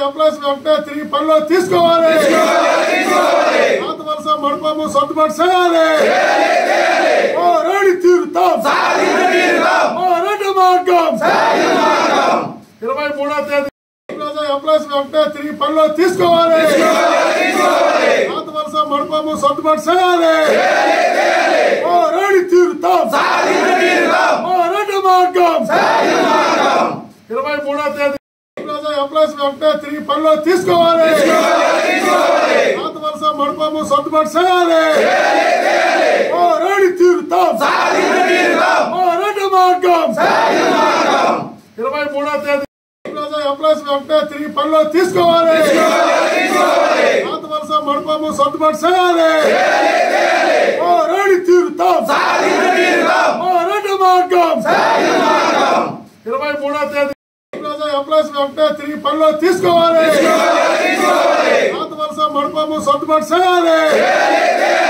employees వెంటనే తిరిగి పనిలో తీసుకోవాలి పాత వలస మడపము సర్దుబాటు చేయాలి ఓ రెడీ తీరుతాం ఓ రెడ్డి మార్గం ఇరవై మూడో తేదీ ఎంప్లాయీస్ వెంటనే తిరిగి పనిలో తీసుకోవాలి పాత వలస మడపము సర్దుబాటు చేయాలి ఓ రెడీ తీరుతాం ఓ రెడ్డి మార్గం ఇరవై మూడో తేదీ ఎంప్లాయీస్ వెంటనే తిరిగి పనిలో తీసుకోవాలి పాత వలస మడపము సర్దుబాటు చేయాలి ఓ రెడీ తీరుతాం ఓ రెడ్డి మార్గం ఇరవై మూడో తేదీ ఎంప్లాయీస్ వెంటనే తిరిగి పనిలో తీసుకోవాలి పాత వలస మడపము సర్దుబాటు చేయాలి ఓ రెడీ తీరుతాం ఓ రెడ్డి మార్గం ఇరవై మూడో తేదీ ఎంప్లాయీస్ వెంటనే తిరిగి పనిలో తీసుకోవాలి పాత వలస మడపము సర్దుబాటు చేయాలి